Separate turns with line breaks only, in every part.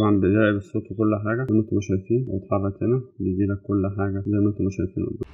طبعا بيراقب الصوت وكل حاجه زي ما انتم شايفين واتحرك هنا بيجي لك كل حاجه زي ما انتم شايفين قدام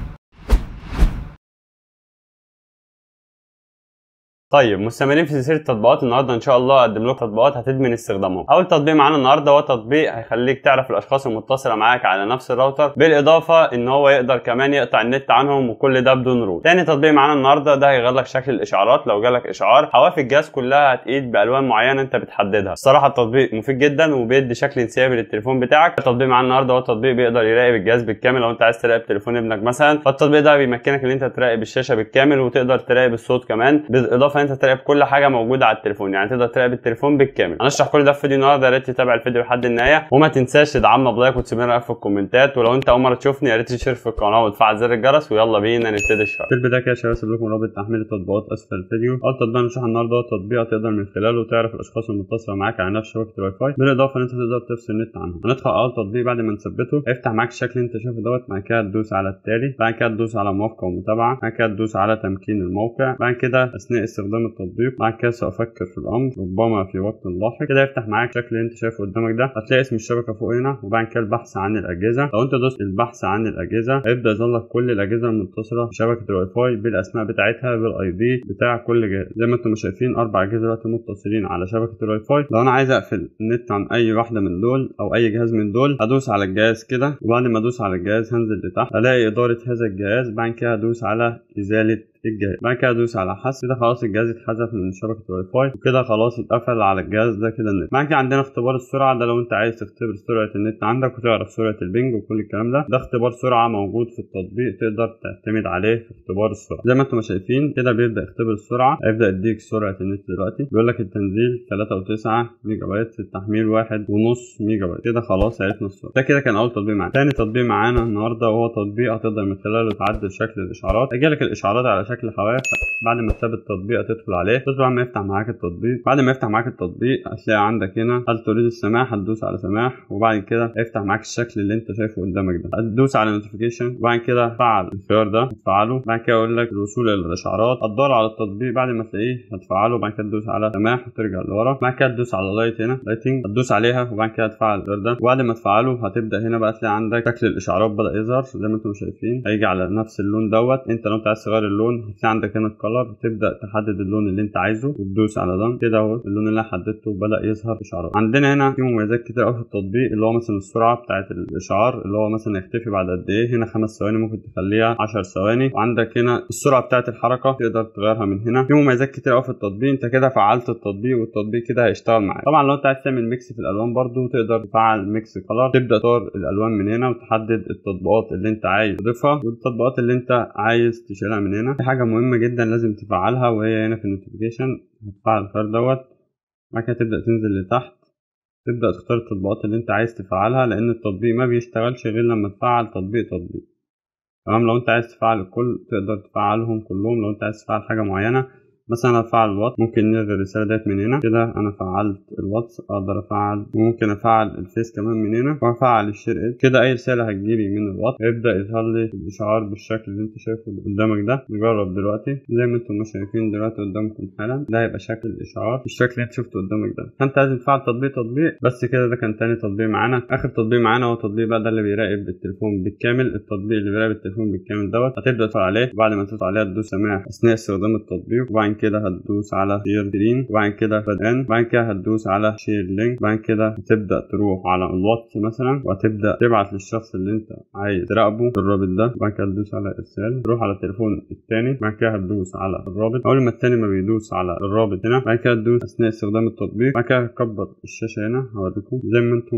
طيب مستمرين في سلسله تطبيقات النهارده ان شاء الله اقدم لكم تطبيقات هتدمن استخدامهم اول تطبيق معانا النهارده هو تطبيق هيخليك تعرف الاشخاص المتصله معاك على نفس الراوتر بالاضافه ان هو يقدر كمان يقطع النت عنهم وكل ده بدون روت تاني تطبيق معانا النهارده ده هيغير لك شكل الاشعارات لو جالك اشعار حواف الجهاز كلها هتقيد بالوان معينه انت بتحددها الصراحه التطبيق مفيد جدا وبيدي شكل انسيابي للتليفون بتاعك التطبيق معانا النهارده هو تطبيق بيقدر يراقب الجهاز بالكامل لو انت عايز تراقب تليفون ابنك مثلا فالتطبيق ده بيمكنك ان انت تراقب الشاشه بالكامل وتقدر تراقب الصوت كمان بالاضافه ان انت تراقب كل حاجه موجوده على التليفون يعني تقدر تراقب التليفون بالكامل هنشرح كل ده في فيديو النهارده يا ريت تتابع الفيديو لحد النهايه وما تنساش تدعمنا بلايك وتسيب لنا في الكومنتات ولو انت اول مره تشوفني يا ريت تشترك في القناه وتفعل زر الجرس ويلا بينا نبتدي الشرح
في البدايه كده يا شباب هسيب لكم رابط تحميل التطبيقات اسفل الفيديو اول تطبيق هنشرحه النهارده هو تطبيق تقدر من خلاله تعرف الاشخاص المتصله معاك على نفس شبكه الواي فاي بالاضافه ان انت تقدر تفصل النت عنهم هندخل على اول تطبيق بعد ما نثبته هيفتح معاك الشكل اللي انت شايفه دوت بعد كده تدوس على التالي بعد كده تدوس على موافقه ومتابعه بعد كده تدوس على تمكين الموقع بعد كده اثناء استخدام التطبيق بعد كده سافكر في الامر ربما في وقت لاحق كده يفتح معاك الشكل اللي انت شايفه قدامك ده هتلاقي اسم الشبكه فوق هنا وبعد كده البحث عن الاجهزه لو انت دوست البحث عن الاجهزه هيبدا يظهر لك كل الاجهزه المتصله بشبكه الواي فاي بالاسماء بتاعتها بالاي دي بتاع كل جهاز زي ما انتم شايفين اربع اجهزه دلوقتي متصلين على شبكه الواي فاي لو انا عايز اقفل النت عن اي واحده من دول او اي جهاز من دول هدوس على الجهاز كده وبعد ما ادوس على الجهاز هنزل لتحت الاقي اداره هذا الجهاز بعد كده هدوس على ازاله الجهاز بعد كده ادوس على حذف كده خلاص الجهاز اتحذف من شبكه الواي فاي وكده خلاص اتقفل على الجهاز ده كده النت بعد كده عندنا اختبار السرعه ده لو انت عايز تختبر سرعه النت عندك وتعرف سرعه البنج وكل الكلام ده ده اختبار سرعه موجود في التطبيق تقدر تعتمد عليه في اختبار السرعه زي ما انتم شايفين كده بيبدا يختبر السرعه هيبدا يديك سرعه النت دلوقتي بيقول لك التنزيل 3.9 ميجا بايت التحميل 1.5 ميجا بايت كده خلاص عرفنا السرعه ده كده كان اول تطبيق معانا تاني تطبيق معانا النهارده وهو تطبيق هتقدر من خلاله تعدل شكل الاشعارات هيجيلك الاشعارات على شكل حواف بعد ما تثبت التطبيق هتدخل عليه بس بعد ما يفتح معاك التطبيق بعد ما يفتح معاك التطبيق هتلاقي عندك هنا هل تريد السماح هتدوس على سماح وبعد كده هيفتح معاك الشكل اللي انت شايفه قدامك ده هتدوس على نوتيفيكيشن وبعد كده فعل الخيار ده هتفعله بعد كده يقول لك الوصول الى الاشعارات هتدور على التطبيق بعد ما تلاقيه هتفعله وبعد كده تدوس على سماح وترجع لورا بعد كده تدوس على لايت هنا لايتنج هتدوس عليها وبعد كده تفعل الخيار ده وبعد ما تفعله هتبدا هنا بقى تلاقي عندك شكل الاشعارات بدا يظهر زي ما انتم شايفين هيجي على نفس اللون دوت انت لو انت عايز تغير اللون هتلاقي عندك هنا الكلر تبدا تحدد اللون اللي انت عايزه وتدوس على ده كده اهو اللون اللي انا حددته بدا يظهر اشعارات عندنا هنا في مميزات كتير قوي في التطبيق اللي هو مثلا السرعه بتاعه الاشعار اللي هو مثلا يختفي بعد قد ايه هنا خمس ثواني ممكن تخليها 10 ثواني وعندك هنا السرعه بتاعه الحركه تقدر تغيرها من هنا في مميزات كتير قوي في التطبيق انت كده فعلت التطبيق والتطبيق كده هيشتغل معاك طبعا لو انت عايز تعمل ميكس في الالوان برضو تقدر تفعل ميكس كلر تبدا تختار الالوان من هنا وتحدد التطبيقات اللي انت عايز تضيفها والتطبيقات اللي انت عايز تشيلها من هنا في حاجه مهمه جدا لازم تفعلها وهي هنا في النوتيفيكيشن هتفعل الخيار دوت بعد كده تبدا تنزل لتحت تبدا تختار التطبيقات اللي انت عايز تفعلها لان التطبيق ما بيشتغلش غير لما تفعل تطبيق تطبيق تمام لو انت عايز تفعل الكل تقدر تفعلهم كلهم لو انت عايز تفعل حاجه معينه مثلا افعل الواتس ممكن نلغي الرساله ديت من هنا كده انا فعلت الواتس اقدر افعل ممكن افعل الفيس كمان من هنا وافعل الشير إد. كده اي رساله هتجيلي من الواتس هيبدا يظهر لي الاشعار بالشكل اللي انت شايفه قدامك ده نجرب دلوقتي زي ما انتم شايفين دلوقتي قدامكم حالا ده هيبقى شكل الاشعار بالشكل اللي انت شفته قدامك ده فانت لازم تفعل تطبيق تطبيق بس كده ده كان تاني تطبيق معانا اخر تطبيق معانا هو تطبيق بقى ده اللي بيراقب التليفون بالكامل التطبيق اللي بيراقب التليفون بالكامل دوت هتبدا تدخل عليه وبعد ما تدخل عليه تدوس سماح اثناء استخدام التطبيق وبعد كده هتدوس على شير جرين وبعد كده بدءا بعد كده هتدوس على شير لينك بعد كده هتبدا تروح على الواتس مثلا وهتبدا تبعت للشخص اللي انت عايز تراقبه الرابط ده بعد كده تدوس على ارسال تروح على التليفون الثاني بعد كده هتدوس على الرابط اول ما الثاني ما بيدوس على الرابط هنا بعد كده تدوس اثناء استخدام التطبيق بعد كده هتكبر الشاشه هنا هوريكم زي ما انتم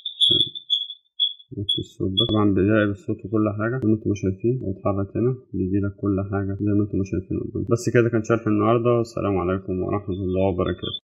نفس الصوت ده طبعا بيراقب الصوت وكل حاجه زي ما انتم شايفين واتحرك هنا بيجي لك كل حاجه زي ما انتم شايفين قدام بس كده كان شرح النهارده والسلام عليكم ورحمه الله وبركاته